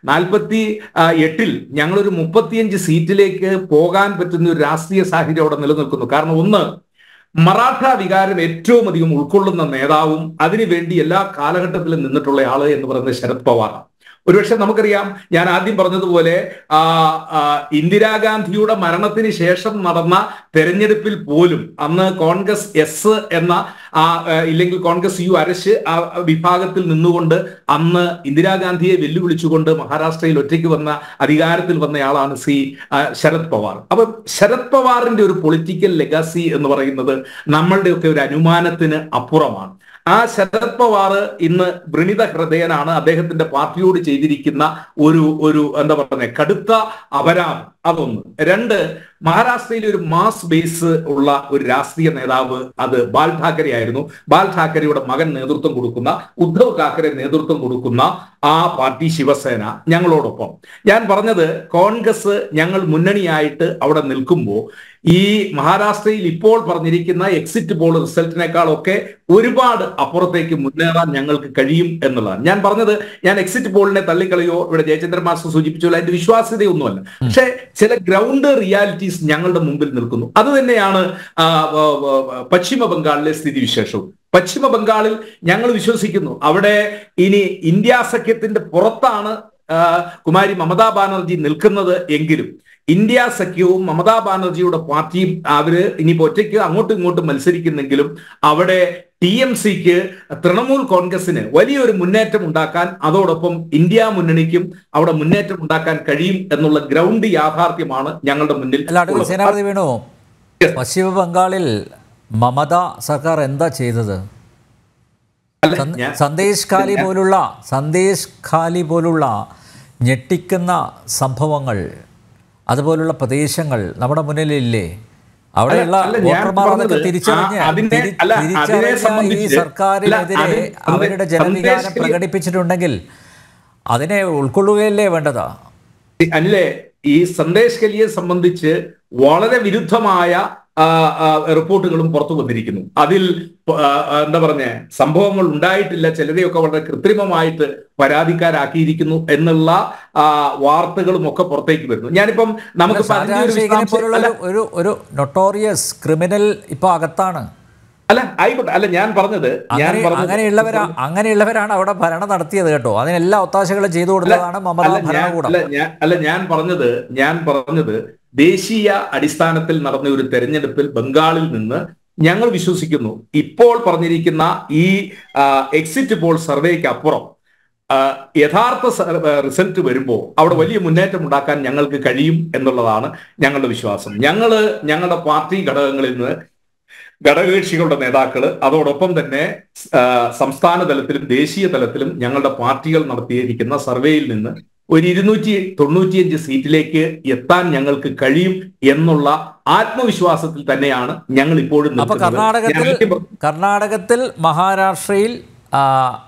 നാൽപ്പത്തി ആ, എട്ടിൽ ഞങ്ങളൊരു മുപ്പത്തിയഞ്ച് സീറ്റിലേക്ക് പോകാൻ പറ്റുന്ന ഒരു രാഷ്ട്രീയ സാഹചര്യം അവിടെ നിലനിൽക്കുന്നു കാരണം ഒന്ന് മറാഠ വികാരം ഏറ്റവും അധികം ഉൾക്കൊള്ളുന്ന നേതാവും അതിനുവേണ്ടി എല്ലാ കാലഘട്ടത്തിലും നിന്നിട്ടുള്ള ആള് എന്ന് പറയുന്നത് ശരത് പവാർ ഒരുപക്ഷെ നമുക്കറിയാം ഞാൻ ആദ്യം പറഞ്ഞതുപോലെ ആ, ആ, ഇന്ദിരാഗാന്ധിയുടെ മരണത്തിന് ശേഷം നടന്ന തെരഞ്ഞെടുപ്പിൽ പോലും അന്ന് കോൺഗ്രസ് എസ് എന്ന ആ ആ, ഇല്ലെങ്കിൽ കോൺഗ്രസ് യു അരശ് ആ വിഭാഗത്തിൽ നിന്നുകൊണ്ട് അന്ന് ഇന്ദിരാഗാന്ധിയെ വെല്ലുവിളിച്ചുകൊണ്ട് മഹാരാഷ്ട്രയിൽ ഒറ്റയ്ക്ക് വന്ന അധികാരത്തിൽ വന്നയാളാണ് സി ആ, ശരത് പവാർ അപ്പൊ ശരത് പവാറിന്റെ ഒരു പൊളിറ്റിക്കൽ ലെഗസി എന്ന് പറയുന്നത് നമ്മളുടെയൊക്കെ ഒരു അനുമാനത്തിന് അപ്പുറമാണ് ആ ശരത് പവാർ ഇന്ന് വൃണിത ഹൃദയനാണ് അദ്ദേഹത്തിന്റെ പാർട്ടിയോട് ചെയ്തിരിക്കുന്ന ഒരു ഒരു എന്താ പറയുക കടുത്ത അപരാധം അതൊന്ന് രണ്ട് മഹാരാഷ്ട്രയിലെ ഒരു മാസ് ബേസ് ഉള്ള ഒരു രാഷ്ട്രീയ നേതാവ് അത് ബാൽ ഠാക്കറെ ആയിരുന്നു ബാൽ ഠാക്കറെയുടെ മകൻ നേതൃത്വം കൊടുക്കുന്ന ഉദ്ധവ് താക്കറെ നേതൃത്വം കൊടുക്കുന്ന ആ പാർട്ടി ശിവസേന ഞങ്ങളോടൊപ്പം ഞാൻ പറഞ്ഞത് കോൺഗ്രസ് ഞങ്ങൾ മുന്നണിയായിട്ട് അവിടെ നിൽക്കുമ്പോൾ ഈ മഹാരാഷ്ട്രയിൽ ഇപ്പോൾ പറഞ്ഞിരിക്കുന്ന എക്സിറ്റ് പോൾ റിസൾട്ടിനേക്കാളൊക്കെ ഒരുപാട് അപ്പുറത്തേക്ക് മുന്നേറാൻ ഞങ്ങൾക്ക് കഴിയും എന്നുള്ളതാണ് ഞാൻ പറഞ്ഞത് ഞാൻ എക്സിറ്റ് പോളിനെ തള്ളിക്കളയോ ഇവിടെ ജയചന്ദ്രൻ മാസ്റ്റർ സൂചിപ്പിച്ചോ അതിന്റെ വിശ്വാസ്യതയൊന്നുമല്ല പക്ഷേ ചില ഗ്രൗണ്ട് റിയാലിറ്റീസ് ഞങ്ങളുടെ മുമ്പിൽ നിൽക്കുന്നു അത് തന്നെയാണ് ആ, ആ, ആ, പശ്ചിമ ബംഗാളിലെ സ്ഥിതിവിശേഷവും പശ്ചിമ ബംഗാളിൽ ഞങ്ങൾ വിശ്വസിക്കുന്നു അവിടെ ഇനി ഇന്ത്യ സഖ്യത്തിന്റെ പുറത്താണ് ആ, കുമാരി മമതാ ബാനർജി നിൽക്കുന്നത് എങ്കിലും ഇന്ത്യ സഖ്യവും മമതാ ബാനർജിയുടെ പാർട്ടിയും അവര് ഇനിയിപ്പോ ഒറ്റയ്ക്ക് അങ്ങോട്ടും ഇങ്ങോട്ടും മത്സരിക്കുന്നെങ്കിലും അവിടെ ടി എം സിക്ക് തൃണമൂൽ കോൺഗ്രസിന് വലിയൊരു മുന്നേറ്റം ഉണ്ടാക്കാൻ അതോടൊപ്പം ഇന്ത്യ മുന്നണിക്കും അവിടെ മുന്നേറ്റം ഉണ്ടാക്കാൻ കഴിയും എന്നുള്ള ഗ്രൗണ്ട് യാഥാർത്ഥ്യമാണ് ഞങ്ങളുടെ മുന്നിൽ അല്ല അഡ്വക്കേറ്റ് ഉള്ളത്. സേനാപതി വേണു പശ്ചിമ ബംഗാളിൽ മമത സർക്കാർ എന്താ ചെയ്തത് അല്ല, സന്ദ- ഞാൻ- സന്ദേശ് ഖാലി പോലുള്ള സന്ദേശ് ഖാലി പോലുള്ള ഞെട്ടിക്കുന്ന സംഭവങ്ങൾ അതുപോലുള്ള പ്രദേശങ്ങൾ നമ്മുടെ മുന്നിലില്ലേ അവിടെയുള്ള അല്ല, ഞാൻ വോട്ടർമാർ അതൊക്കെ പറഞ്ഞത് തിരിച്ചറിഞ്ഞ് ആ, അതിനെ- തിരി- അല്ല, അതിനെ തിരിച്ചറിഞ്ഞ ഈ സംബന്ധിച്ച് സർക്കാരിനെതിരെ അല്ല, അത് അവരുടെ സന്ദേശ് ജനവികാരം ഖാലി- പ്രകടിപ്പിച്ചിട്ടുണ്ടെങ്കിൽ അതിനെ ഉൾക്കൊള്ളുകയല്ലേ വേണ്ടത് അനിലെ ഈ സന്ദേശ് കലിയെ സംബന്ധിച്ച് വളരെ വിരുദ്ധമായ ആ, ആ, റിപ്പോർട്ടുകളും പുറത്തു വന്നിരിക്കുന്നു അതിൽ ആ, ആ, എന്താ പറഞ്ഞ സംഭവങ്ങൾ ഉണ്ടായിട്ടില്ല ചിലരെയൊക്കെ വളരെ കൃത്രിമമായിട്ട് പരാതിക്കാരാക്കിയിരിക്കുന്നു എന്നുള്ള ആ, വാർത്തകളും ഒക്കെ പുറത്തേക്ക് വരുന്നു ഞാനിപ്പം നമുക്ക് ഇപ്പം അതിന്റെ ഒരു ഷാജഹാൻ വിശദാംശം- പോലുള്ള അല്ല, ഒരു- ഒരു ഒരു നൊട്ടോറിയസ് ക്രിമിനൽ ഇപ്പൊ അകത്താണ് അല്ല ആയിക്കോട്ടെ അല്ല ഞാൻ പറഞ്ഞത് ഞാൻ അങ്ങനെ പറഞ്ഞത് അങ്ങനെയുള്ളവരാ അങ്ങനെയുള്ളവരാണ് അവിടെ ഭരണം നടത്തിയത് കേട്ടോ അതിനെല്ലാ ഒത്താശകളും ചെയ്തു കൊടുത്തതാണ് മമത അല്ല, ഞാൻ- ഭരണകൂടം അല്ല ഞാൻ അല്ല ഞാൻ പറഞ്ഞത് ഞാൻ പറഞ്ഞത് ദേശീയ അടിസ്ഥാനത്തിൽ നടന്ന ഒരു തെരഞ്ഞെടുപ്പിൽ ബംഗാളിൽ നിന്ന് ഞങ്ങൾ വിശ്വസിക്കുന്നു ഇപ്പോൾ പറഞ്ഞിരിക്കുന്ന ഈ ആ, എക്സിറ്റ് പോൾ സർവേക്ക് അപ്പുറം ആ, യഥാർത്ഥ സ- റിസൾട്ട് വരുമ്പോൾ അവിടെ വലിയ മുന്നേറ്റം ഉണ്ടാക്കാൻ ഞങ്ങൾക്ക് കഴിയും എന്നുള്ളതാണ് ഞങ്ങളുടെ വിശ്വാസം ഞങ്ങള് ഞങ്ങളുടെ പാർട്ടി ഘടകങ്ങളിൽ നിന്ന് ഘടകകക്ഷികളുടെ നേതാക്കള് അതോടൊപ്പം തന്നെ ആ, സംസ്ഥാന തലത്തിലും ദേശീയ തലത്തിലും ഞങ്ങളുടെ പാർട്ടികൾ നടത്തിയിരിക്കുന്ന സർവേയിൽ നിന്ന് ഒരു ഇരുന്നൂറ്റി തൊണ്ണൂറ്റിയഞ്ച് സീറ്റിലേക്ക് എത്താൻ ഞങ്ങൾക്ക് കഴിയും എന്നുള്ള ആത്മവിശ്വാസത്തിൽ തന്നെയാണ് ഞങ്ങൾ ഇപ്പോഴും അപ്പൊ നിൽക്കുന്നത്. കർണാടകത്തിൽ ഞാൻ ആദ്യം പറ- കർണാടകത്തിൽ മഹാരാഷ്ട്രയിൽ ആ,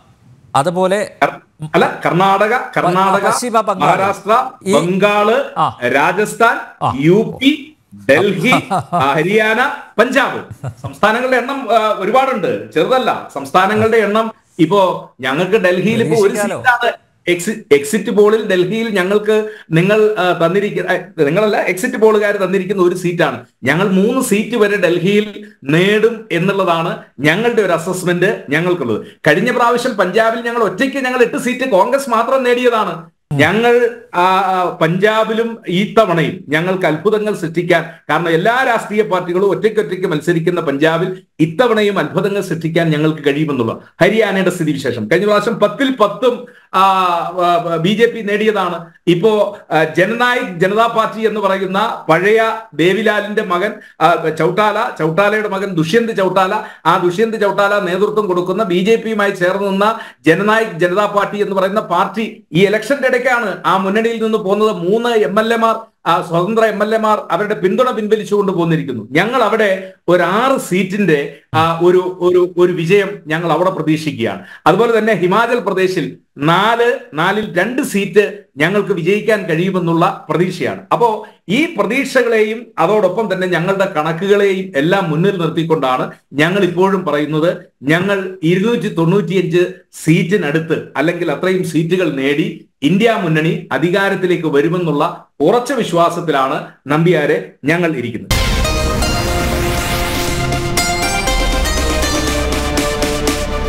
അതുപോലെ കർ- അല്ല കർണാടക കർണാടക പശ്ചിമ ബംഗാൾ. മഹാരാഷ്ട്ര ഈ- ബംഗാള് ആ. രാജസ്ഥാൻ ആ. യു പി ഡൽഹി ആ, ഹരിയാന പഞ്ചാബ് സംസ്ഥാനങ്ങളുടെ എണ്ണം ആ, ഒരുപാടുണ്ട് ചെറുതല്ല സംസ്ഥാനങ്ങളുടെ എണ്ണം ഇപ്പോ ഞങ്ങൾക്ക് ഡൽഹിയിൽ ഇപ്പോ ഒരു പ്രതീക്ഷിക്കാലോ. സീറ്റാണ് എക്സി- എക്സിറ്റ് പോളിൽ ഡൽഹിയിൽ ഞങ്ങൾക്ക് നിങ്ങൾ ആ, തന്നിരിക്കുന്ന ആ, നിങ്ങളല്ല എക്സിറ്റ് പോളുകാർ തന്നിരിക്കുന്ന ഒരു സീറ്റാണ് ഞങ്ങൾ മൂന്ന് സീറ്റ് വരെ ഡൽഹിയിൽ നേടും എന്നുള്ളതാണ് ഞങ്ങളുടെ ഒരു അസസ്മെന്റ് ഞങ്ങൾക്കുള്ളത് കഴിഞ്ഞ പ്രാവശ്യം പഞ്ചാബിൽ ഞങ്ങൾ ഒറ്റയ്ക്ക് ഞങ്ങൾ എട്ട് സീറ്റ് കോൺഗ്രസ് മാത്രം നേടിയതാണ് ഞങ്ങൾ ആ, ആ, പഞ്ചാബിലും ഈ തവണയും ഞങ്ങൾക്ക് അത്ഭുതങ്ങൾ സൃഷ്ടിക്കാൻ കാരണം എല്ലാ രാഷ്ട്രീയ പാർട്ടികളും ഒറ്റയ്ക്കൊറ്റയ്ക്ക് മത്സരിക്കുന്ന പഞ്ചാബിൽ ഇത്തവണയും അത്ഭുതങ്ങൾ സൃഷ്ടിക്കാൻ ഞങ്ങൾക്ക് കഴിയുമെന്നുള്ള ഹരിയാനയുടെ സ്ഥിതിവിശേഷം കഴിഞ്ഞ പ്രാവശ്യം പത്തിൽ പത്തും ബി ജെ പി നേടിയതാണ് ഇപ്പോ ആ, ജനനായക് ജനതാ പാർട്ടി എന്ന് പറയുന്ന പഴയ ദേവിലാലിന്റെ മകൻ ആ, ചൗട്ടാല ചൗട്ടാലയുടെ മകൻ ദുഷ്യന്ത് ചൗട്ടാല ആ ദുഷ്യന്ത് ചൗട്ടാല നേതൃത്വം കൊടുക്കുന്ന ബി ജെ പിയുമായി ചേർന്ന് നിന്ന ജനനായക് ജനതാ പാർട്ടി എന്ന് പറയുന്ന പാർട്ടി ഈ ഇലക്ഷന്റെ ഇടയ്ക്കാണ് ആ മുന്നണിയിൽ നിന്ന് പോകുന്നത് മൂന്ന് എം എൽ എമാർ ആ സ്വതന്ത്ര എം എൽ എമാർ അവരുടെ പിന്തുണ പിൻവലിച്ചുകൊണ്ട് പോന്നിരിക്കുന്നു ഞങ്ങൾ അവിടെ ഒരു ആറ് സീറ്റിന്റെ ആ, ഒരു ഒരു ഒരു വിജയം ഞങ്ങൾ അവിടെ പ്രതീക്ഷിക്കുകയാണ് അതുപോലെ തന്നെ ഹിമാചൽ പ്രദേശിൽ നാല് നാലിൽ രണ്ട് സീറ്റ് ഞങ്ങൾക്ക് വിജയിക്കാൻ കഴിയുമെന്നുള്ള പ്രതീക്ഷയാണ് അപ്പോ ഈ പ്രതീക്ഷകളെയും അതോടൊപ്പം തന്നെ ഞങ്ങളുടെ കണക്കുകളെയും എല്ലാം മുന്നിൽ നിർത്തിക്കൊണ്ടാണ് ഞങ്ങൾ ഇപ്പോഴും പറയുന്നത് ഞങ്ങൾ ഇരുന്നൂറ്റി തൊണ്ണൂറ്റിയഞ്ച് സീറ്റിനടുത്ത് അല്ലെങ്കിൽ അത്രയും സീറ്റുകൾ നേടി ഇന്ത്യ മുന്നണി അധികാരത്തിലേക്ക് വരുമെന്നുള്ള ഉറച്ച വിശ്വാസത്തിലാണ് നമ്പ്യാരെ ഞങ്ങൾ ഇരിക്കുന്നത്